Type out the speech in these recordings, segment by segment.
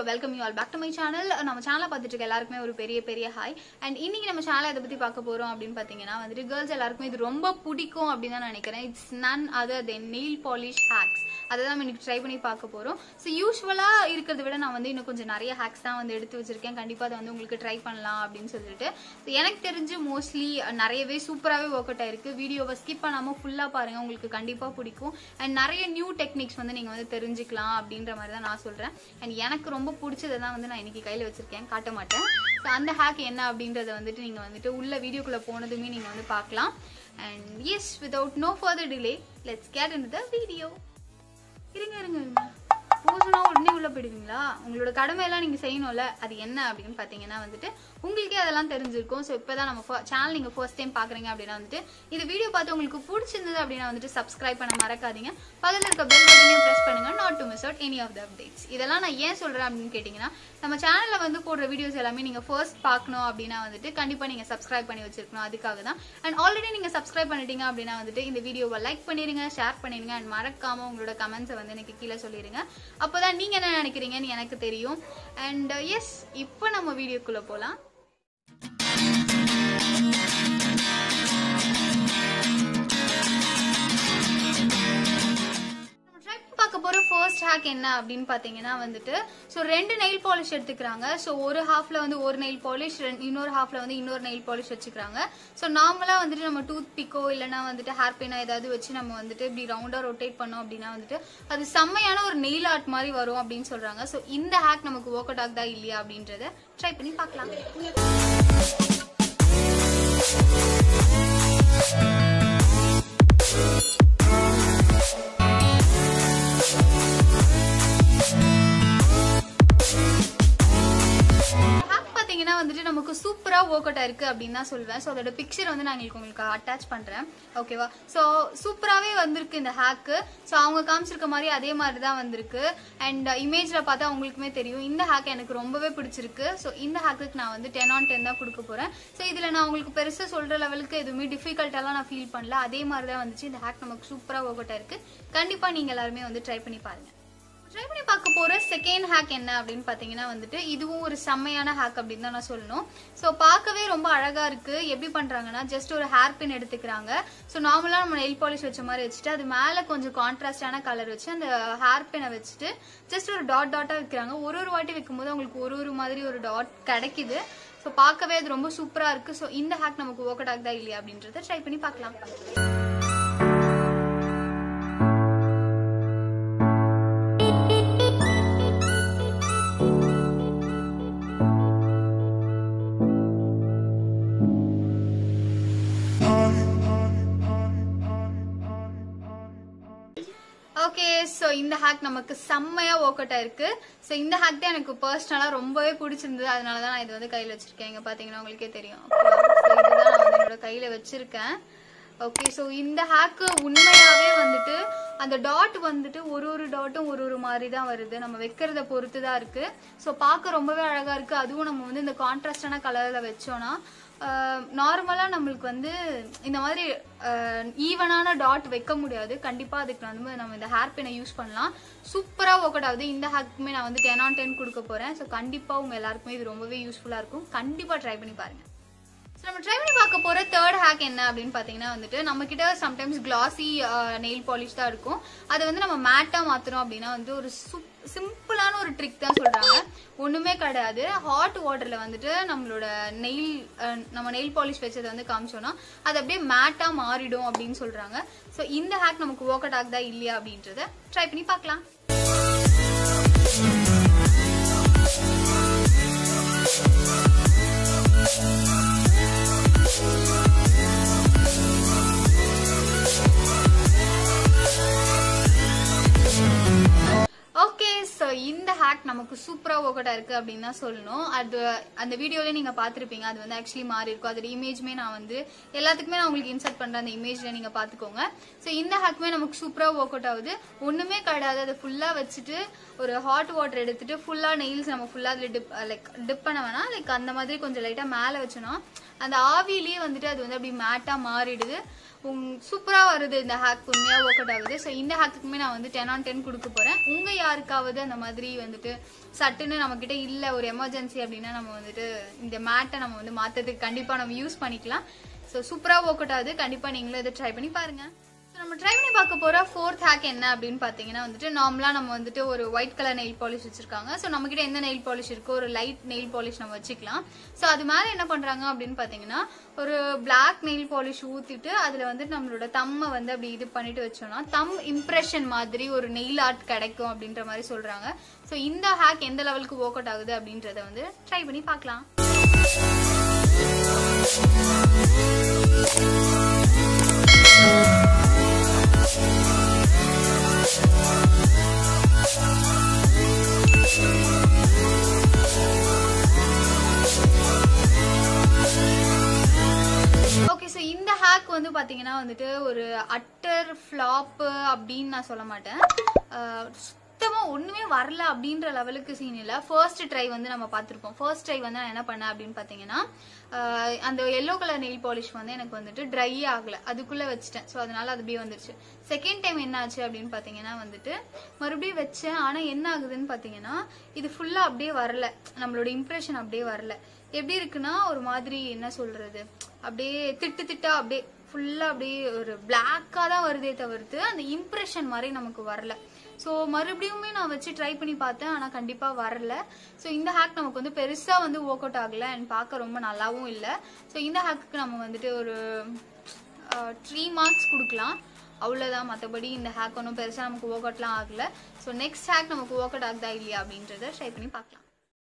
welcome you all back to my channel நம்ம சேனலை பார்த்துட்டு இருக்க எல்லாருக்குமே ஒரு பெரிய பெரிய ஹாய் அண்ட் இன்னைக்கு நம்ம சேனலை இதை பத்தி பார்க்க போறோம் அப்படின்னு பாத்தீங்கன்னா வந்துட்டு கேர்ள்ஸ் எல்லாருக்குமே இது ரொம்ப பிடிக்கும் அப்படின்னு தான் நினைக்கிறேன் it's none other than nail polish hacks அதை தான் நம்ம இன்னைக்கு ட்ரை பண்ணி பார்க்க போறோம் ஸோ யூஸ்வலா இருக்கிறத விட நான் வந்து இன்னும் கொஞ்சம் நிறைய ஹேக்ஸ் தான் வந்து எடுத்து வச்சிருக்கேன் கண்டிப்பா அதை வந்து உங்களுக்கு ட்ரை பண்ணலாம் அப்படின்னு சொல்லிட்டு So, எனக்கு தெரிஞ்சு மோஸ்ட்லி நிறையவே சூப்பராகவே ஒர்க் அவுட் ஆயிருக்கு வீடியோவை ஸ்கிப் பண்ணாமல் ஃபுல்லாக பாருங்க உங்களுக்கு கண்டிப்பாக பிடிக்கும் அண்ட் நிறைய நியூ டெக்னிக்ஸ் வந்து நீங்கள் வந்து தெரிஞ்சுக்கலாம் அப்படின்ற மாதிரி தான் நான் சொல்கிறேன் அண்ட் எனக்கு ரொம்ப பிடிச்சதை தான் வந்து நான் இன்னைக்கு கையில் வச்சிருக்கேன் காட்ட மாட்டேன் ஸோ அந்த ஹேக் என்ன அப்படின்றத வந்துட்டு நீங்கள் வந்துட்டு உள்ள வீடியோக்குள்ளே போனதுமே நீங்கள் வந்து பார்க்கலாம் and yes without no further delay let's get in the video இருங்க இருங்க இருங்க போசனா உடனே உள்ள போயிடுவீங்களா உங்களோட கடமையெல்லாம் நீங்க செய்யணும்ல அது என்ன அப்படின்னு பாத்தீங்கன்னா வந்துட்டு உங்களுக்கே அதெல்லாம் தெரிஞ்சிருக்கும் ஸோ இப்போதான் நம்ம சேனல் நீங்க ஃபர்ஸ்ட் டைம் பாக்குறீங்க அப்படின்னா வந்துட்டு இந்த வீடியோ பார்த்து உங்களுக்கு பிடிச்சிருந்தது அப்படின்னா வந்துட்டு சப்ஸ்கிரைப் பண்ண மறக்காதீங்க பக்கத்துல இருக்க பெல் பட்டனையும் பிரஸ் பண்ணுங்க not to miss out any of the updates இதெல்லாம் நான் ஏன் சொல்றேன் அப்படின்னு கேட்டீங்கன்னா நம்ம சேனல்ல வந்து போடுற வீடியோஸ் எல்லாமே நீங்க ஃபர்ஸ்ட் பார்க்கணும் அப்படின்னா வந்துட்டு கண்டிப்பா நீங்க சப்ஸ்கிரைப் பண்ணி வச்சிருக்கணும் அதுக்காக தான் அண்ட் ஆல்ரெடி நீங்க சப்ஸ்கிரைப் பண்ணிட்டீங்க அப்படின்னா வந்துட்டு இந்த வீடியோவை லைக் பண்ணிருங்க ஷேர் பண்ணிருங்க அண்ட் மறக்காம உங்களோட கமெண்ட்ஸை வந்து எனக்கு கீழே சொல்லிருங்க அப்போதான் நீங்க என்ன நினைக்கிறீங்கன்னு எனக்கு தெரியும் அண்ட் எஸ் இப்போ நம்ம வீடியோக்குள்ள போலாம் ட்ரை பார்க்க போற ஃபர்ஸ்ட் ஹேக் என்ன அப்படின்னு பாத்தீங்கன்னா வந்துட்டு ஸோ ரெண்டு நெயில் பாலிஷ் எடுத்துக்கிறாங்க ஸோ ஒரு ஹாஃப்ல வந்து ஒரு நெயில் பாலிஷ் இன்னொரு ஹாஃப்ல வந்து இன்னொரு நெயில் பாலிஷ் வச்சுக்கிறாங்க ஸோ நார்மலா வந்துட்டு நம்ம டூத் பிக்கோ இல்லைன்னா வந்துட்டு ஹேர் பின்னா ஏதாவது வச்சு நம்ம வந்துட்டு இப்படி ரவுண்டா ரொட்டேட் பண்ணோம் அப்படின்னா வந்துட்டு அது செம்மையான ஒரு நெயில் ஆர்ட் மாதிரி வரும் அப்படின்னு சொல்றாங்க ஸோ இந்த ஹேக் நமக்கு ஒர்க் அவுட் ஆகுதா இல்லையா அப்படின்றத ட்ரை பண்ணி பார்க்கலாம் ஹேக் பாத்தீங்கன்னா வந்துட்டு நமக்கு சூப்பரா ஒர்க் அவுட் ஆயிருக்கு அப்படின்னு தான் சொல்வேன் ஸோ அதோட பிக்சர் வந்து நான் உங்களுக்கு உங்களுக்கு அட்டாச் பண்றேன் ஓகேவா ஸோ சூப்பராகவே வந்திருக்கு இந்த ஹேக்கு ஸோ அவங்க காமிச்சிருக்க மாதிரி அதே மாதிரி தான் வந்திருக்கு அண்ட் இமேஜ்ல பார்த்தா உங்களுக்குமே தெரியும் இந்த ஹேக் எனக்கு ரொம்பவே பிடிச்சிருக்கு ஸோ இந்த ஹேக்குக்கு நான் வந்து டென் ஆன் டென் தான் கொடுக்க போறேன் ஸோ இதுல நான் உங்களுக்கு பெருசா சொல்ற லெவலுக்கு எதுவுமே டிஃபிகல்ட்டாலாம் நான் ஃபீல் பண்ணல அதே மாதிரி தான் வந்துச்சு இந்த ஹேக் நமக்கு சூப்பரா ஒர்க் அவுட் ஆயிருக்கு கண்டிப்பா நீங்க எல்லாருமே வந்து ட்ரை பண்ணி பாருங்க ட்ரை பண்ணி பார்க்க போற செகண்ட் ஹேக் என்ன அப்படின்னு பாத்தீங்கன்னா வந்துட்டு இதுவும் ஒரு செம்மையான ஹேக் அப்படின்னு தான் நான் சொல்லணும் ஸோ பார்க்கவே ரொம்ப அழகா இருக்கு எப்படி பண்றாங்கன்னா ஜஸ்ட் ஒரு ஹேர் பின் எடுத்துக்கிறாங்க ஸோ நார்மலா நம்ம நெயில் பாலிஷ் வச்ச மாதிரி வச்சுட்டு அது மேல கொஞ்சம் கான்ட்ராஸ்டான கலர் வச்சு அந்த ஹேர் பினை வச்சுட்டு ஜஸ்ட் ஒரு டாட் டாட்டா வைக்கிறாங்க ஒரு ஒரு வாட்டி வைக்கும்போது அவங்களுக்கு ஒரு ஒரு மாதிரி ஒரு டாட் கிடைக்குது ஸோ பார்க்கவே அது ரொம்ப சூப்பரா இருக்கு ஸோ இந்த ஹேக் நமக்கு ஒர்க் அவுட் ஆகுதா இல்லையா அப்படின்றத ட்ரை பண்ணி பார்க்கலாம் ஓகே ஸோ இந்த ஹேக் நமக்கு செம்மையா ஒர்க் அவுட் ஆயிருக்கு ஸோ இந்த ஹேக் தான் எனக்கு பர்சனலாக ரொம்பவே பிடிச்சிருந்தது அதனால தான் நான் இது வந்து கையில் வச்சிருக்கேன் இங்கே பார்த்தீங்கன்னா உங்களுக்கே தெரியும் ஸோ இதுதான் நான் வந்து என்னோட கையில் வச்சிருக்கேன் ஓகே ஸோ இந்த ஹேக்கு உண்மையாவே வந்துட்டு அந்த டாட் வந்துட்டு ஒரு ஒரு டாட்டும் ஒரு ஒரு மாதிரி தான் வருது நம்ம வைக்கிறத பொறுத்து தான் இருக்கு ஸோ பார்க்க ரொம்பவே அழகா இருக்கு அதுவும் நம்ம வந்து இந்த கான்ட்ராஸ்டான கலர்ல வச்சோம்னா நார்மலாக நம்மளுக்கு வந்து இந்த மாதிரி ஈவனான டாட் வைக்க முடியாது கண்டிப்பாக அதுக்கு வந்து நம்ம இந்த ஹேர் பின்னை யூஸ் பண்ணலாம் சூப்பராக ஒர்க் அவுட் ஆகுது இந்த ஹேக்குமே நான் வந்து டென் ஆன் டென் கொடுக்க போகிறேன் ஸோ கண்டிப்பாக உங்கள் எல்லாருக்குமே இது ரொம்பவே யூஸ்ஃபுல்லாக இருக்கும் கண்டிப்பாக ட்ரை பண்ணி பாருங்க ஸோ நம்ம ட்ரை பண்ணி பார்க்க போற தேர்ட் ஹேக் என்ன அப்படின்னு பார்த்தீங்கன்னா வந்துட்டு நம்ம கிட்ட சம்டைம்ஸ் கிளாசி நெயில் பாலிஷ் தான் இருக்கும் அதை வந்து நம்ம மேட்டா மாத்துறோம் அப்படின்னா வந்து ஒரு சிம்பிளான ஒரு ட்ரிக் தான் சொல்றாங்க ஒண்ணுமே கிடையாது ஹாட் வாட்டர்ல வந்துட்டு நம்மளோட நெயில் நம்ம நெயில் பாலிஷ் வச்சதை வந்து காமிச்சோம்னா அது அப்படியே மேட்டா மாறிடும் அப்படின்னு சொல்றாங்க ஸோ இந்த ஹேக் நமக்கு ஒர்க் அவுட் ஆகுதா இல்லையா அப்படின்றத ட்ரை பண்ணி பார்க்கலாம் ஓகே ஸோ இந்த ஹேக் நமக்கு சூப்பராக ஒர்க் அவுட் இருக்கு அப்படின்னு தான் சொல்லணும் அது அந்த வீடியோல நீங்க பார்த்துருப்பீங்க அது வந்து ஆக்சுவலி மாறி இருக்கும் அதோட இமேஜ்மே நான் வந்து எல்லாத்துக்குமே நான் உங்களுக்கு இன்சர்ட் பண்றேன் அந்த இமேஜ்ல நீங்க பாத்துக்கோங்க ஸோ இந்த ஹேக்குமே நமக்கு சூப்பராக ஒர்க் அவுட் ஆகுது ஒண்ணுமே கிடையாது அதை ஃபுல்லா வச்சுட்டு ஒரு ஹாட் வாட்டர் எடுத்துட்டு ஃபுல்லா நெயில்ஸ் நம்ம ஃபுல்லா அதில் டிப் லைக் டிப் பண்ண வேணாம் லைக் அந்த மாதிரி கொஞ்சம் லைட்டா மேலே வச்சோம்னா அந்த ஆவியிலேயே வந்துட்டு அது வந்து அப்படி மேட்டா மாறிடுது சூப்பரா வருது இந்த ஹேக் உண்மையா ஒர்க் அவுட் ஆகுது ஸோ இந்த ஹேக்குக்குமே நான் வந்து டென் ஆன் டென் கொடுக்க போறேன் உங்க யாருக்காவது அந்த மாதிரி வந்துட்டு சட்டுன்னு நம்ம கிட்ட இல்ல ஒரு எமர்ஜென்சி அப்படின்னா நம்ம வந்துட்டு இந்த மேட்டை நம்ம வந்து மாத்துறதுக்கு கண்டிப்பா நம்ம யூஸ் பண்ணிக்கலாம் ஸோ சூப்பரா ஒர்க் அவுட் ஆகுது கண்டிப்பா நீங்களும் இதை ட்ரை பண்ணி பாருங்க So, நம்ம ட்ரை பண்ணி பார்க்க போற ஃபோர்த் ஹேக் என்ன அப்படின்னு பாத்தீங்கன்னா வந்துட்டு நார்மலா நம்ம வந்துட்டு ஒரு ஒயிட் கலர் நெயில் பாலிஷ் வச்சிருக்காங்க ஸோ நம்ம கிட்ட எந்த நெயில் பாலிஷ் இருக்கோ ஒரு லைட் நெயில் பாலிஷ் நம்ம வச்சுக்கலாம் ஸோ அது மேல என்ன பண்றாங்க அப்படின்னு பாத்தீங்கன்னா ஒரு பிளாக் நெயில் பாலிஷ் ஊத்திட்டு அதுல வந்து நம்மளோட தம்மை வந்து அப்படி இது பண்ணிட்டு வச்சோம்னா தம் இம்ப்ரெஷன் மாதிரி ஒரு நெயில் ஆர்ட் கிடைக்கும் அப்படின்ற மாதிரி சொல்றாங்க ஸோ இந்த ஹேக் எந்த லெவலுக்கு ஒர்க் அவுட் ஆகுது அப்படின்றத வந்து ட்ரை பண்ணி பார்க்கலாம் ஓகே ஸோ இந்த ஹேக் வந்து பாத்தீங்கன்னா வந்துட்டு ஒரு அட்டர் ஃப்ளாப் அப்படின்னு நான் சொல்ல மாட்டேன் அஹ் சுத்தமா ஒண்ணுமே வரல அப்படின்ற லெவலுக்கு சீன் இல்ல ஃபர்ஸ்ட் ட்ரை வந்து நம்ம பார்த்திருப்போம் ஃபர்ஸ்ட் ட்ரை வந்து நான் என்ன பண்ணேன் அப்படின்னு பாத்தீங்கன்னா அஹ் அந்த எல்லோ கலர் நெயில் பாலிஷ் வந்து எனக்கு வந்துட்டு ட்ரை ஆகல அதுக்குள்ள வச்சுட்டேன் ஸோ அதனால அது அப்படியே வந்துருச்சு செகண்ட் டைம் என்ன ஆச்சு அப்படின்னு பாத்தீங்கன்னா வந்துட்டு மறுபடியும் வச்சேன் ஆனா என்ன ஆகுதுன்னு பாத்தீங்கன்னா இது ஃபுல்லா அப்படியே வரல நம்மளோட இம்ப்ரெஷன் அப்படியே வரல எப்படி இருக்குன்னா ஒரு மாதிரி என்ன சொல்றது அப்படியே திட்டு திட்டா அப்படியே ஃபுல்லா அப்படியே ஒரு பிளாக்கா தான் வருதே தவிர்த்து அந்த இம்ப்ரெஷன் மாதிரி நமக்கு வரல ஸோ மறுபடியுமே நான் வச்சு ட்ரை பண்ணி பார்த்தேன் ஆனால் கண்டிப்பாக வரல ஸோ இந்த ஹேக் நமக்கு வந்து பெருசாக வந்து ஒர்க் அவுட் ஆகலை அண்ட் பார்க்க ரொம்ப நல்லாவும் இல்லை ஸோ இந்த ஹேக்குக்கு நம்ம வந்துட்டு ஒரு த்ரீ மார்க்ஸ் கொடுக்கலாம் அவ்வளோதான் மற்றபடி இந்த ஹேக் ஒன்றும் பெருசாக நமக்கு ஒர்க் அவுட்லாம் ஆகல ஸோ நெக்ஸ்ட் ஹேக் நமக்கு ஒர்க் அவுட் ஆகுதா இல்லையா அப்படின்றத ட்ரை பண்ணி பார்க்கலாம்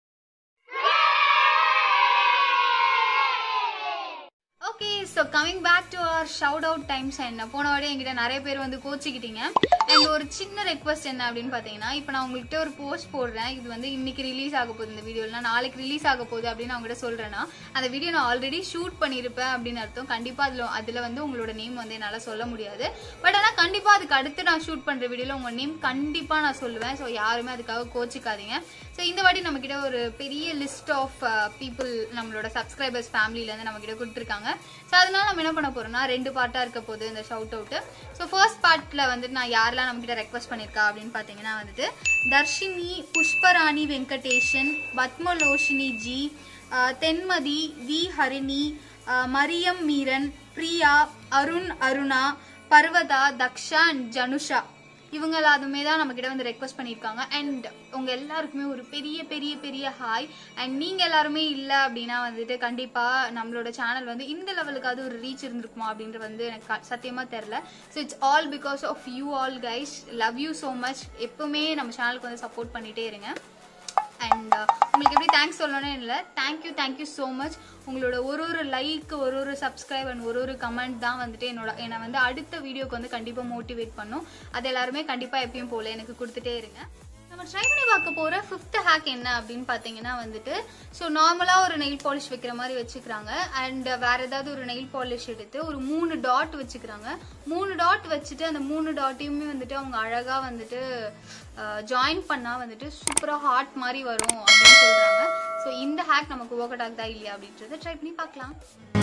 okay so coming back to our shout out times என்ன போன வாடி என்கிட்ட நிறைய பேர் வந்து கோச்சிக்கிட்டீங்க அண்ட் ஒரு சின்ன ரெக்வஸ்ட் என்ன அப்படின்னு பார்த்தீங்கன்னா இப்போ நான் உங்கள்கிட்ட ஒரு போஸ்ட் போடுறேன் இது வந்து இன்னைக்கு ரிலீஸ் ஆக போகுது இந்த வீடியோல நாளைக்கு ரிலீஸ் ஆக போகுது அப்படின்னு நான் உங்கள்கிட்ட சொல்றேன்னா அந்த வீடியோ நான் ஆல்ரெடி ஷூட் பண்ணியிருப்பேன் அப்படின்னு அர்த்தம் கண்டிப்பாக அதில் அதில் வந்து உங்களோட நேம் வந்து என்னால் சொல்ல முடியாது பட் ஆனால் கண்டிப்பாக அதுக்கு அடுத்து நான் ஷூட் பண்ணுற வீடியோவில் உங்கள் நேம் கண்டிப்பாக நான் சொல்லுவேன் ஸோ யாருமே அதுக்காக கோச்சிக்காதீங்க ஸோ இந்த வாட்டி நம்ம கிட்ட ஒரு பெரிய லிஸ்ட் ஆஃப் பீப்புள் நம்மளோட சப்ஸ்கிரைபர்ஸ் ஃபேமிலியிலேருந்து நம்ம கிட்ட கொடுத்துருக்காங்க ஸோ அதனால நம்ம என்ன பண்ண போறோம்னா ரெண்டு பார்ட்டாக இருக்க போகுது இந்த ஷவுட் அவுட் ஸோ ஃபர்ஸ்ட் பார்ட்டில் வந்துட்டு நான் யாரெல்லாம் நம்ம கிட்ட ரெக்வஸ்ட் பண்ணியிருக்கா அப்படின்னு பார்த்தீங்கன்னா வந்துட்டு தர்ஷினி புஷ்பராணி வெங்கடேஷன் பத்மலோஷினி ஜி அஹ், தென்மதி வி ஹரிணி அஹ், மரியம் மீரன் பிரியா அருண் அருணா பர்வதா தக்ஷா அண்ட் ஜனுஷா இவங்க எல்லாருமே தான் நம்ம கிட்ட வந்து ரெக்வஸ்ட் பண்ணியிருக்காங்க அண்ட் உங்க எல்லாருக்குமே ஒரு பெரிய பெரிய பெரிய ஹாய் அண்ட் நீங்க எல்லாருமே இல்ல அப்படின்னா வந்துட்டு கண்டிப்பா நம்மளோட சேனல் வந்து இந்த லெவலுக்காவது ஒரு ரீச் இருந்திருக்குமா அப்படின்ற வந்து எனக்கு க- சத்தியமா தெரியல so it's all because of you all guys love you so much எப்பவுமே நம்ம சேனலுக்கு வந்து சப்போர்ட் பண்ணிட்டே இருங்க அண்ட் உங்களுக்கு எப்படி தேங்க்ஸ் சொல்லணும்னு இல்லை தேங்க்யூ தேங்க்யூ ஸோ மச் உங்களோட ஒரு ஒரு லைக் ஒரு ஒரு சப்ஸ்கிரைப் அண்ட் ஒரு ஒரு கமெண்ட் தான் வந்துட்டு என்னோட என்னை வந்து அடுத்த வீடியோக்கு வந்து கண்டிப்பாக மோட்டிவேட் பண்ணும் அது எல்லாருமே கண்டிப்பாக எப்பயும் போல எனக்கு கொடுத்துட்டே இருங்க நம்ம ட்ரை பண்ணி பார்க்க போற ஃபிஃப்த் ஹேக் என்ன அப்படின்னு பார்த்தீங்கன்னா வந்துட்டு ஸோ நார்மலாக ஒரு நெயில் பாலிஷ் வைக்கிற மாதிரி வச்சுக்கிறாங்க அண்ட் வேற ஏதாவது ஒரு நெயில் பாலிஷ் எடுத்து ஒரு மூணு டாட் வச்சுக்கிறாங்க மூணு டாட் வச்சுட்டு அந்த மூணு டாட்டையுமே வந்துட்டு அவங்க அழகா வந்துட்டு ஜாயின் பண்ணா வந்துட்டு சூப்பரா ஹார்ட் மாதிரி வரும் அப்படின்னு சொல்றாங்க ஸோ இந்த ஹேக் நமக்கு ஒர்க் அவுட் ஆகுதா இல்லையா அப்படின்றத ட்ரை பண்ணி பார்க்கலாம்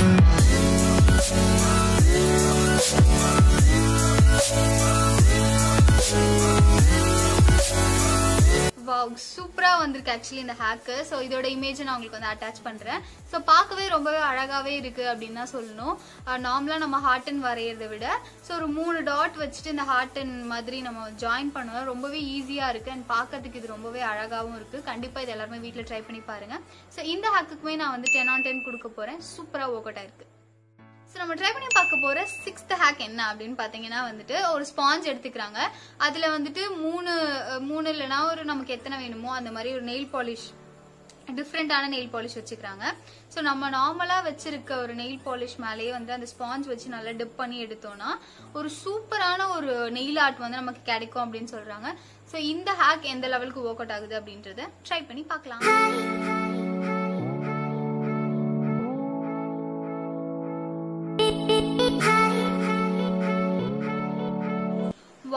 வாவ் சூப்பரா வந்திருக்கு ஆக்சுவலி இந்த ஹேக்கு ஸோ இதோட இமேஜ் நான் உங்களுக்கு வந்து அட்டாச் பண்றேன் ஸோ பார்க்கவே ரொம்பவே அழகாவே இருக்கு அப்படின்னு தான் சொல்லணும் நார்மலா நம்ம ஹார்டன் வரையறதை விட ஸோ ஒரு மூணு டாட் வச்சுட்டு இந்த ஹார்டன் மாதிரி நம்ம ஜாயின் பண்ணுவோம் ரொம்பவே ஈஸியா இருக்கு அண்ட் பார்க்கறதுக்கு இது ரொம்பவே அழகாவும் இருக்கு கண்டிப்பா இது எல்லாருமே வீட்டில் ட்ரை பண்ணி பாருங்க ஸோ இந்த ஹேக்குக்குமே நான் வந்து டென் ஆன் டென் கொடுக்க போறேன் சூப்பரா ஒர்க் அவுட் ஆயிருக்கு ஸோ நம்ம ட்ரை பண்ணி பார்க்க போற சிக்ஸ்த் ஹேக் என்ன அப்படின்னு பார்த்தீங்கன்னா வந்துட்டு ஒரு ஸ்பாஞ்ச் எடுத்துக்கிறாங்க அதுல வந்துட்டு மூணு அஹ், மூணு இல்லைன்னா ஒரு நமக்கு எத்தனை வேணுமோ அந்த மாதிரி ஒரு நெயில் பாலிஷ் டிஃப்ரெண்டான நெயில் பாலிஷ் வச்சுக்கிறாங்க ஸோ நம்ம நார்மலாக வச்சிருக்க ஒரு நெயில் பாலிஷ் மேலேயே வந்து அந்த ஸ்பாஞ்ச் வச்சு நல்லா டிப் பண்ணி எடுத்தோம்னா ஒரு சூப்பரான ஒரு நெயில் ஆர்ட் வந்து நமக்கு கிடைக்கும் அப்படின்னு சொல்றாங்க ஸோ இந்த ஹேக் எந்த லெவலுக்கு ஒர்க் அவுட் ஆகுது அப்படின்றத ட்ரை பண்ணி பார்க்கலாம்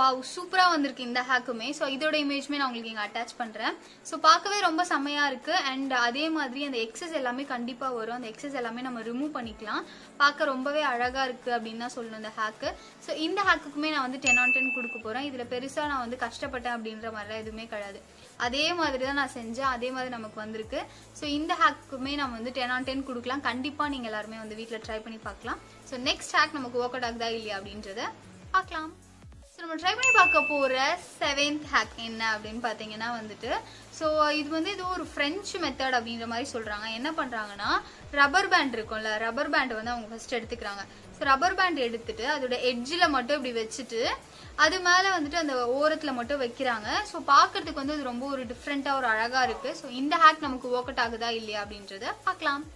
வாவ் சூப்பரா வந்திருக்கு இந்த ஹேக்குமே ஸோ இதோட இமேஜ்மே நான் உங்களுக்கு இங்க அட்டாச் பண்றேன் ஸோ பார்க்கவே ரொம்ப செம்மையா இருக்கு அண்ட் அதே மாதிரி அந்த எக்ஸஸ் எல்லாமே கண்டிப்பா வரும் அந்த எக்ஸஸ் எல்லாமே நம்ம ரிமூவ் பண்ணிக்கலாம் பார்க்க ரொம்பவே அழகா இருக்கு அப்படின்னு தான் சொல்லணும் இந்த ஹேக்கு ஸோ இந்த ஹேக்குக்குமே நான் வந்து டென் ஆன் டென் கொடுக்க போறேன் இதுல பெருசா நான் வந்து கஷ்டப்பட்டேன் அப்படின்ற மாதிரிலாம் எதுவுமே கிடையாது அதே மாதிரி தான் நான் செஞ்சேன் அதே மாதிரி நமக்கு வந்திருக்கு ஸோ இந்த ஹேக்குமே நம்ம வந்து டென் ஆன் டென் கொடுக்கலாம் கண்டிப்பா நீங்க எல்லாருமே வந்து வீட்டில் ட்ரை பண்ணி பார்க்கலாம் ஸோ நெக்ஸ்ட் ஹேக் நமக்கு ஒர்க் அவுட் ஆகுதா இல்லையா அப்படின்றத பார்க்கலாம் ஸோ நம்ம ட்ரை பண்ணி பார்க்க போகிற செவன்த் ஹேக் என்ன அப்படின்னு பார்த்தீங்கன்னா வந்துட்டு ஸோ இது வந்து இது ஒரு ஃப்ரெஞ்சு மெத்தட் அப்படின்ற மாதிரி சொல்கிறாங்க என்ன பண்ணுறாங்கன்னா ரப்பர் பேண்ட் இருக்கும்ல ரப்பர் பேண்ட் வந்து அவங்க ஃபர்ஸ்ட் எடுத்துக்கிறாங்க ஸோ ரப்பர் பேண்ட் எடுத்துட்டு அதோட எட்ஜில் மட்டும் இப்படி வச்சுட்டு அது மேலே வந்துட்டு அந்த ஓரத்தில் மட்டும் வைக்கிறாங்க ஸோ பார்க்கறதுக்கு வந்து இது ரொம்ப ஒரு டிஃப்ரெண்ட்டாக ஒரு அழகாக இருக்குது ஸோ இந்த ஹேக் நமக்கு ஒர்க் அவுட் ஆகுதா இல்லையா அப்படின்றத பார்க்கலாம்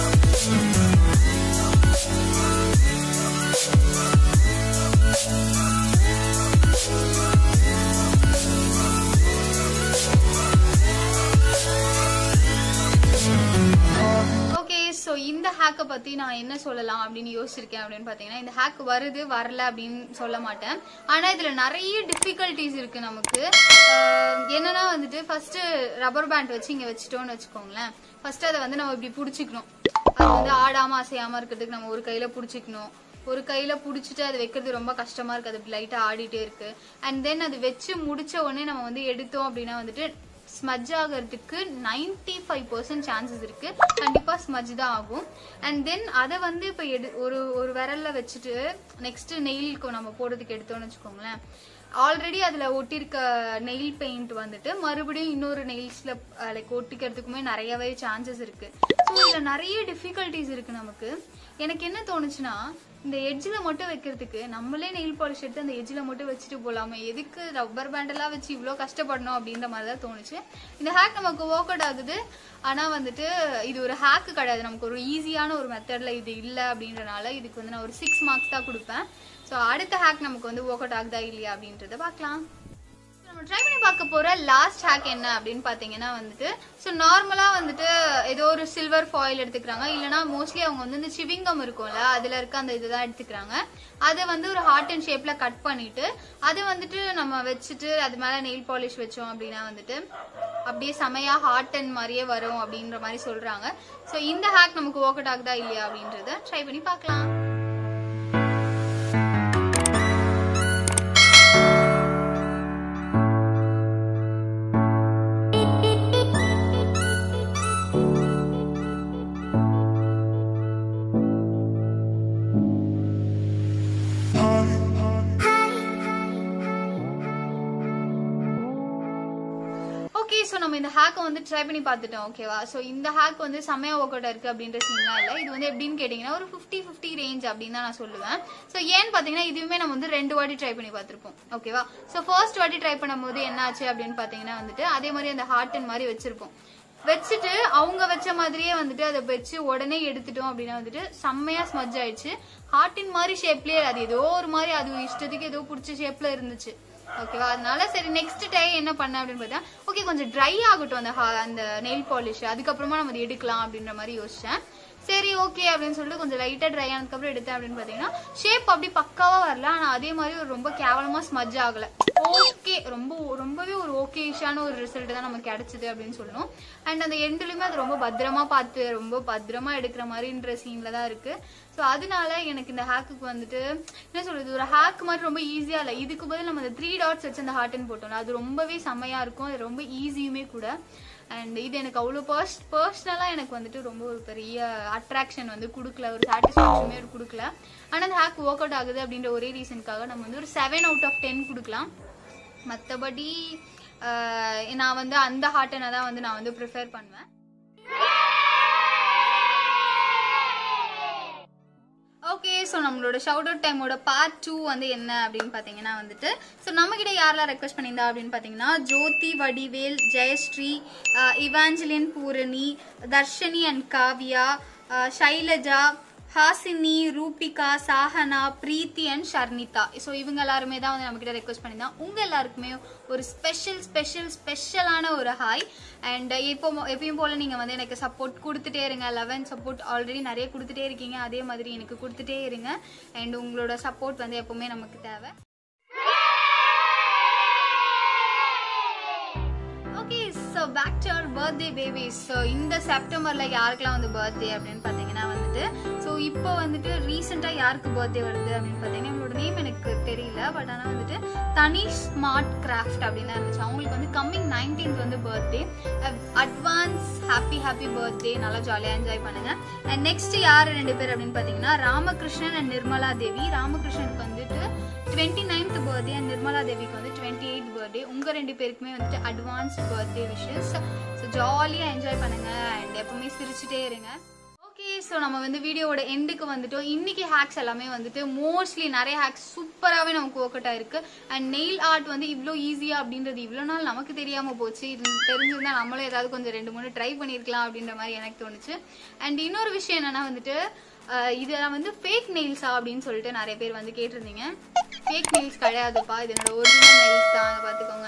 ஓகே ஸோ இந்த ஹேக்கை பற்றி நான் என்ன சொல்லலாம் அப்படின்னு யோசிச்சிருக்கேன் அப்படின்னு பார்த்தீங்கன்னா இந்த ஹேக் வருது வரல அப்படின்னு சொல்ல மாட்டேன் ஆனால் இதில் நிறைய டிஃபிகல்ட்டிஸ் இருக்கு நமக்கு அஹ் என்னன்னா வந்துட்டு ஃபர்ஸ்ட் ரப்பர் பேண்ட் வச்சு இங்கே வச்சுட்டோம்னு வச்சுக்கோங்களேன் ஃபர்ஸ்ட் அதை வந்து நம்ம இப்படி பிடிச்சிக்கணும் அது வந்து ஆடாம அசையாம இருக்கிறதுக்கு நம்ம ஒரு கையில பிடிச்சிக்கணும் ஒரு கையில புடிச்சிட்டு அது வைக்கிறது ரொம்ப கஷ்டமா இருக்கு அது லைட்டா ஆடிட்டே இருக்கு அண்ட் தென் அது வச்சு முடிச்ச உடனே நம்ம வந்து எடுத்தோம் அப்படின்னா வந்துட்டு ஸ்மஜ் ஆகிறதுக்கு நைன்டி ஃபைவ் பர்சன்ட் சான்சஸ் இருக்கு கண்டிப்பா ஸ்மஜ் தான் ஆகும் அண்ட் தென் அதை வந்து இப்போ எடு ஒரு ஒரு விரல்ல வச்சுட்டு நெக்ஸ்ட் நெயிலுக்கு நம்ம போடுறதுக்கு எடுத்தோம்னு வச்சுக்கோங்களேன் ஆல்ரெடி அதுல ஒட்டியிருக்க நெயில் பெயிண்ட் வந்துட்டு மறுபடியும் இன்னொரு நெயில்ஸ்ல லைக் ஒட்டிக்கிறதுக்குமே நிறையவே சான்சஸ் இருக்கு ஸோ இதுல நிறைய டிஃபிகல்ட்டிஸ் இருக்கு நமக்கு எனக்கு என்ன தோணுச்சுன்னா இந்த எட்ஜில் மட்டும் வைக்கிறதுக்கு நம்மளே நெயில் பாலிஷ் எடுத்து அந்த எட்ஜில் மட்டும் வச்சுட்டு போகலாமே எதுக்கு ரப்பர் பேண்டெல்லாம் வச்சு இவ்வளோ கஷ்டப்படணும் அப்படின்ற மாதிரி தான் தோணுச்சு இந்த ஹேக் நமக்கு ஒர்க் அவுட் ஆகுது ஆனால் வந்துட்டு இது ஒரு ஹேக்கு கிடையாது நமக்கு ஒரு ஈஸியான ஒரு மெத்தடில் இது இல்லை அப்படின்றனால இதுக்கு வந்து நான் ஒரு சிக்ஸ் மார்க்ஸ் தான் கொடுப்பேன் ஸோ அடுத்த ஹேக் நமக்கு வந்து ஒர்க் அவுட் ஆகுதா இல்லையா அப்படின்றத பார்க்கலாம் நம்ம ட்ரை பண்ணி பார்க்க போற லாஸ்ட் ஹேக் என்ன அப்படின்னு பாத்தீங்கன்னா வந்துட்டு ஸோ நார்மலா வந்துட்டு ஏதோ ஒரு சில்வர் ஃபாயில் எடுத்துக்கிறாங்க இல்லைனா மோஸ்ட்லி அவங்க வந்து இந்த சிவிங்கம் இருக்கும்ல அதுல இருக்க அந்த இதுதான் எடுத்துக்கிறாங்க அதை வந்து ஒரு ஹார்ட் அண்ட் ஷேப்ல கட் பண்ணிட்டு அதை வந்துட்டு நம்ம வச்சுட்டு அது மேல நெயில் பாலிஷ் வச்சோம் அப்படின்னா வந்துட்டு அப்படியே செமையா ஹார்ட் அண்ட் மாதிரியே வரும் அப்படின்ற மாதிரி சொல்றாங்க ஸோ இந்த ஹேக் நமக்கு ஒர்க் அவுட் ஆகுதா இல்லையா அப்படின்றத ட்ரை பண்ணி பார்க்கலாம் ஓகே ஸோ நம்ம இந்த ஹேக்கை வந்து ட்ரை பண்ணி பார்த்துட்டோம் ஓகேவா ஸோ இந்த ஹேக் வந்து செம்மையா ஒர்க் அவுட் இருக்கு அப்படின்ற சீன்லாம் இல்லை இது வந்து எப்படின்னு கேட்டிங்கன்னா ஒரு ஃபிஃப்டி ஃபிஃப்டி ரேஞ்ச் அப்படின்னு தான் நான் சொல்லுவேன் ஸோ ஏன்னு பார்த்தீங்கன்னா இதுவுமே நம்ம வந்து ரெண்டு வாட்டி ட்ரை பண்ணி பார்த்துருப்போம் ஓகேவா ஸோ ஃபர்ஸ்ட் வாட்டி ட்ரை பண்ணும்போது என்ன ஆச்சு அப்படின்னு பார்த்தீங்கன்னா வந்துட்டு அதே மாதிரி அந்த ஹார்ட் மாதிரி வச்சிருப்போம் வச்சுட்டு அவங்க வச்ச மாதிரியே வந்துட்டு அதை வச்சு உடனே எடுத்துட்டோம் அப்படின்னா வந்துட்டு செம்மையா ஸ்மஜ் ஆயிடுச்சு ஹார்ட்டின் மாதிரி ஷேப்லயே அது ஏதோ ஒரு மாதிரி அது இஷ்டத்துக்கு ஏதோ பிடிச்ச ஷேப்ல இருந்துச்சு ஓகேவா அதனால சரி நெக்ஸ்ட் டை என்ன பண்ண அப்படின்னு பார்த்தா ஓகே கொஞ்சம் ட்ரை ஆகட்டும் அந்த ha- அந்த நெயில் பாலிஷ் அதுக்கப்புறமா நம்ம அதை எடுக்கலாம் அப்படின்ற மாதிரி யோசிச்சேன் சரி ஓகே அப்படின்னு சொல்லிட்டு கொஞ்சம் லைட்டா ட்ரை ஆனதுக்கப்புறம் எடுத்தேன் அப்படின்னு பாத்தீங்கன்னா ஷேப் அப்படி பக்காவா வரல ஆனா அதே மாதிரி ஒரு ரொம்ப கேவலமா ஸ்மஜ் ஆகல ஓகே ரொம்ப ரொம்பவே ஒரு ஓகேஷான ஒரு ரிசல்ட் தான் நமக்கு கிடைச்சது அப்படின்னு சொல்லணும் அண்ட் அந்த எண்ட்லயுமே அது ரொம்ப பத்திரமா பார்த்து ரொம்ப பத்திரமா எடுக்கிற மாதிரின்ற சீன்ல தான் இருக்கு ஸோ அதனால எனக்கு இந்த ஹேக்குக்கு வந்துட்டு என்ன சொல்றது ஒரு ஹேக் மாதிரி ரொம்ப ஈஸியா இல்லை இதுக்கு பதில் நம்ம அந்த த்ரீ டாட்ஸ் வச்சு அந்த ஹார்ட்னு போட்டோம்ல அது ரொம்பவே செம்மையா இருக்கும் அது ரொம்ப ஈஸியுமே கூட அண்ட் இது எனக்கு அவ்வளோ பர்ஸ் பர்சனலாக எனக்கு வந்துட்டு ரொம்ப ஒரு பெரிய அட்ராக்ஷன் வந்து கொடுக்கல ஒரு சாட்டிஸ்ஃபேக்ஷனுமே ஒரு கொடுக்கல ஆனால் அந்த ஹேக் ஒர்க் அவுட் ஆகுது அப்படின்ற ஒரே ரீசனுக்காக நம்ம வந்து ஒரு செவன் அவுட் ஆஃப் டென் கொடுக்கலாம் மற்றபடி நான் வந்து அந்த ஹார்ட்டனை தான் வந்து நான் வந்து ப்ரிஃபர் பண்ணுவேன் ஓகே ஸோ நம்மளோட ஷவுட் அவுட் டைமோட பார்ட் டூ வந்து என்ன அப்படின்னு பார்த்தீங்கன்னா வந்துட்டு ஸோ நம்மகிட்ட யாரெல்லாம் ரெக்வஸ்ட் பண்ணியிருந்தா அப்படின்னு பார்த்தீங்கன்னா ஜோதி வடிவேல் ஜெயஸ்ரீ அஹ், இவாஞ்சலின் பூரணி தர்ஷினி அண்ட் காவ்யா அஹ், ஷைலஜா ஹாசினி ரூபிகா சாஹனா பிரீத்தி அண்ட் ஷர்னிதா ஸோ இவங்க எல்லாருமே தான் வந்து நம்மக்கிட்ட ரெக்வஸ்ட் பண்ணியிருந்தாங்க உங்கள் எல்லாருக்குமே ஒரு ஸ்பெஷல் ஸ்பெஷல் ஸ்பெஷலான ஒரு ஹாய் அண்ட் இப்போ எப்பயும் போல் நீங்கள் வந்து எனக்கு சப்போர்ட் கொடுத்துட்டே இருங்க லெவன் சப்போர்ட் ஆல்ரெடி நிறைய கொடுத்துட்டே இருக்கீங்க அதே மாதிரி எனக்கு கொடுத்துட்டே இருங்க அண்ட் உங்களோட சப்போர்ட் வந்து எப்பவுமே நமக்கு தேவை பர்த்டே பேபிஸ் ஸோ இந்த செப்டம்பரில் யாருக்கெல்லாம் வந்து பர்த்டே அப்படின்னு பார்த்தீங்கன்னா வந்துட்டு ஸோ இப்போ வந்துட்டு ரீசெண்டாக யாருக்கு பர்த்டே வருது அப்படின்னு பார்த்தீங்கன்னா இவங்களோட நேம் எனக்கு தெரியல பட் ஆனால் வந்துட்டு தனி ஸ்மார்ட் கிராஃப்ட் அப்படின்னு தான் இருந்துச்சு அவங்களுக்கு வந்து கம்மிங் நைன்டீன்த் வந்து birthday advance happy happy birthday நல்லா ஜாலியாக என்ஜாய் பண்ணுங்க அண்ட் நெக்ஸ்ட் யார் ரெண்டு பேர் அப்படின்னு பார்த்தீங்கன்னா ராமகிருஷ்ணன் அண்ட் நிர்மலா தேவி ராமகிருஷ்ணனுக்கு வந்துட்டு twenty ninth birthday and Nirmala தேவிக்கு வந்து டுவெண்ட்டி எயிட் பர்த்டே உங்கள் ரெண்டு பேருக்குமே வந்துட்டு அட்வான்ஸ் பர்த்டே விஷஸ் ஸோ ஜாலியாக என்ஜாய் பண்ணுங்க அண்ட் எப்பவுமே சிரிச்சுட்டே இருங்க ஓகே ஸோ நம்ம வந்து வீடியோவோட எண்டுக்கு வந்துட்டோம் இன்னைக்கு ஹேக்ஸ் எல்லாமே வந்துட்டு மோஸ்ட்லி நிறைய ஹேக்ஸ் சூப்பராகவே நமக்கு ஒர்க் அவுட் ஆயிருக்கு அண்ட் நெயில் ஆர்ட் வந்து இவ்வளோ ஈஸியா அப்படின்றது இவ்வளோ நாள் நமக்கு தெரியாம போச்சு இது தெரிஞ்சிருந்தா நம்மளும் ஏதாவது கொஞ்சம் ரெண்டு மூணு ட்ரை பண்ணியிருக்கலாம் அப்படின்ற மாதிரி எனக்கு தோணுச்சு அண்ட் இன்னொரு விஷயம் என்னன்னா வந்துட்டு அஹ் இதெல்லாம் வந்து ஃபேக் நெயில்ஸா அப்படின்னு சொல்லிட்டு நிறைய பேர் வந்து கேட்டிருந்தீங்க ஃபேக் நெயில்ஸ் கிடையாதுப்பா இது என்னோட ஒரிஜினல் நெயில்ஸ் தான் பார்த்துக்கோங்க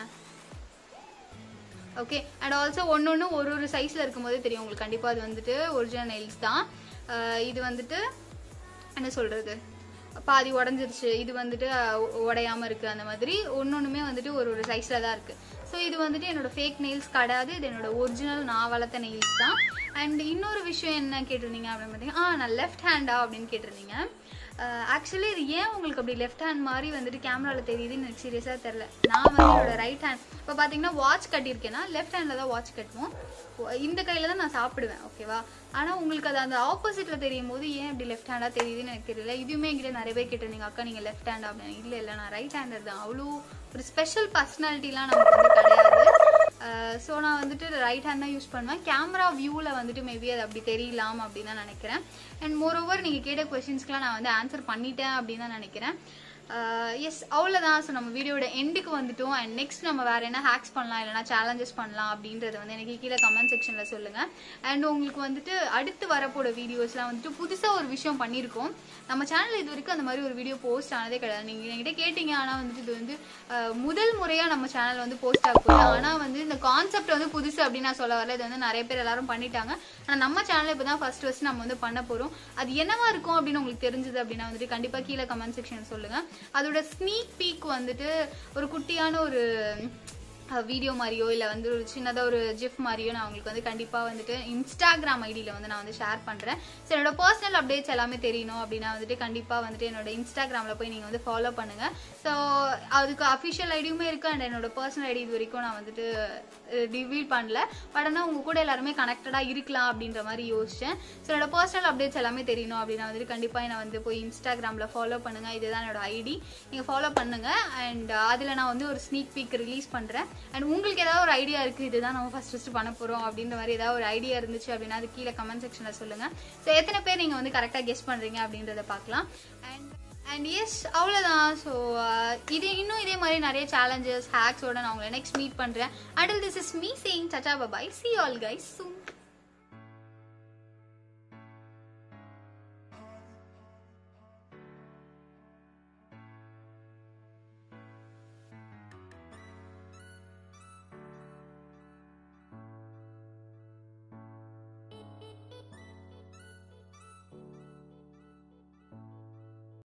ஓகே அண்ட் ஆல்சோ ஒன்று ஒன்று ஒரு ஒரு சைஸில் இருக்கும்போதே தெரியும் உங்களுக்கு கண்டிப்பாக அது வந்துட்டு ஒரிஜினல் நெயில்ஸ் தான் அஹ் இது வந்துட்டு என்ன சொல்கிறது பாதி உடஞ்சிருச்சு இது வந்துட்டு அஹ், உடையாம இருக்கு அந்த மாதிரி ஒன்னொன்றுமே வந்துட்டு ஒரு ஒரு சைஸில் தான் இருக்கு ஸோ இது வந்துட்டு என்னோட ஃபேக் நெயில்ஸ் கிடையாது இது என்னோட ஒரிஜினல் நான் வளர்த்த நெயில்ஸ் தான் அண்ட் இன்னொரு விஷயம் என்ன கேட்டிருந்தீங்க அப்படின்னு பார்த்தீங்கன்னா ஆ நான் லெஃப்ட் ஹேண்டா அப்படின்னு கேட்டிருந்தீங்க ஆக்சுவலி இது ஏன் உங்களுக்கு அப்படி லெஃப்ட் ஹேண்ட் மாதிரி வந்துட்டு கேமராவில் தெரியுதுன்னு எனக்கு சீரியஸாக தெரில நான் வந்து என்னோட ரைட் ஹேண்ட் இப்போ பார்த்தீங்கன்னா வாட்ச் கட்டியிருக்கேன்னா லெஃப்ட் ஹேண்டில் தான் வாட்ச் கட்டுவோம் இந்த கையில் தான் நான் சாப்பிடுவேன் ஓகேவா ஆனால் உங்களுக்கு அது அந்த ஆப்போசிட்டில் தெரியும் போது ஏன் இப்படி லெஃப்ட் ஹேண்டாக தெரியுதுன்னு எனக்கு தெரியல இதுவுமே என்கிட்ட நிறைய பேர் கேட்டிருந்தீங்க அக்கா நீங்கள் லெஃப்ட் ஹேண்டா அப்படின்னு இல்லை இல்லை நான் ரைட் ஹேண்டர் தான் அவ்வளோ ஒரு ஸ்பெஷல் பர்சனாலிட்டிலாம் நமக்கு வந்து கிடையாது ஸோ நான் வந்துட்டு ரைட் ஹேண்ட் தான் யூஸ் பண்ணுவேன் கேமரா வியூவில் வந்துட்டு மேபி அது அப்படி தெரியலாம் அப்படின்னு தான் நினைக்கிறேன் அண்ட் மோர் ஓவர் நீங்கள் கேட்ட கொஷின்ஸ்க்குலாம் நான் வந்து ஆன்சர் பண்ணிட்டேன் அப்படின்னு தான் நினைக்கிறேன் எஸ் அவ்வளோதான் ஸோ நம்ம வீடியோட எண்டுக்கு வந்துட்டோம் அண்ட் நெக்ஸ்ட் நம்ம வேற என்ன ஹேக்ஸ் பண்ணலாம் இல்லைனா சேலஞ்சஸ் பண்ணலாம் அப்படின்றத வந்து எனக்கு கீழே கமெண்ட் செக்ஷனில் சொல்லுங்கள் அண்ட் உங்களுக்கு வந்துட்டு அடுத்து வரப்போட வீடியோஸ்லாம் வந்துட்டு புதுசாக ஒரு விஷயம் பண்ணியிருக்கோம் நம்ம சேனல் இது வரைக்கும் அந்த மாதிரி ஒரு வீடியோ போஸ்ட் ஆனதே கிடையாது நீங்கள் என்கிட்ட கேட்டீங்க ஆனால் வந்துட்டு இது வந்து அஹ், முதல் முறையாக நம்ம சேனல் வந்து போஸ்ட் ஆக போகுது ஆனால் வந்து இந்த கான்செப்ட் வந்து புதுசு அப்படின்னு நான் சொல்ல வரல இது வந்து நிறைய பேர் எல்லாரும் பண்ணிட்டாங்க ஆனால் நம்ம சேனல் இப்போ தான் ஃபர்ஸ்ட் ஃபர்ஸ்ட் நம்ம வந்து பண்ண போகிறோம் அது என்னவா இருக்கும் அப்படின்னு உங்களுக்கு தெரிஞ்சது அப்படின்னா வந்துட்டு கண்டிப்பாக கீழே கமெண்ட் செக்ஷன் சொல்லுங்கள் அதோட ஸ்னீக் பீக் வந்துட்டு ஒரு குட்டியான ஒரு வீடியோ மாதிரியோ இல்லை வந்து ஒரு சின்னதாக ஒரு ஜிஃப் மாதிரியோ நான் உங்களுக்கு வந்து கண்டிப்பாக வந்துட்டு இன்ஸ்டாகிராம் ஐடியில் வந்து நான் வந்து ஷேர் பண்ணுறேன் ஸோ என்னோட பர்சனல் அப்டேட்ஸ் எல்லாமே தெரியணும் அப்படின்னா வந்துட்டு கண்டிப்பாக வந்துட்டு என்னோட இன்ஸ்டாகிராமில் போய் நீங்கள் வந்து ஃபாலோ பண்ணுங்கள் ஸோ அதுக்கு அஃபிஷியல் ஐடியுமே இருக்குது அண்ட் என்னோட பர்சனல் ஐடி இது வரைக்கும் நான் வந்துட்டு ரிவீல் பண்ணல பட் ஆனால் உங்கள் கூட எல்லாருமே கனெக்டடாக இருக்கலாம் அப்படின்ற மாதிரி யோசிச்சேன் ஸோ என்னோட பர்சனல் அப்டேட்ஸ் எல்லாமே தெரியணும் அப்படின்னா வந்துட்டு கண்டிப்பாக என்னை வந்து போய் இன்ஸ்டாகிராமில் ஃபாலோ பண்ணுங்கள் இதுதான் என்னோட ஐடி நீங்கள் ஃபாலோ பண்ணுங்கள் அண்ட் அதில் நான் வந்து ஒரு ஸ்னீக் பீக் ரிலீஸ் பண்ணுறேன் அண்ட் உங்களுக்கு ஏதாவது ஒரு ஐடியா இருக்குது இதுதான் நம்ம ஃபஸ்ட் ஃபஸ்ட்டு பண்ண போகிறோம் அப்படின்ற மாதிரி ஏதாவது ஒரு ஐடியா இருந்துச்சு அப்படின்னா அது கீழே கமெண்ட் செக்ஷனில் சொல்லுங்கள் ஸோ எத்தனை பேர் நீங்கள் வந்து கரெக்டாக கெஸ் பண்ணுறீங்க அப்படின்றத பார்க்கலாம் அண்ட் அண்ட் எஸ் அவ்வளோதான் ஸோ இது இன்னும் இதே மாதிரி நிறைய சேலஞ்சஸ் ஹேக்ஸோட நான் உங்களை நெக்ஸ்ட் மீட் பண்ணுறேன் until this is me saying சச்சா பபாய் சி ஆல் கைஸ் சூன்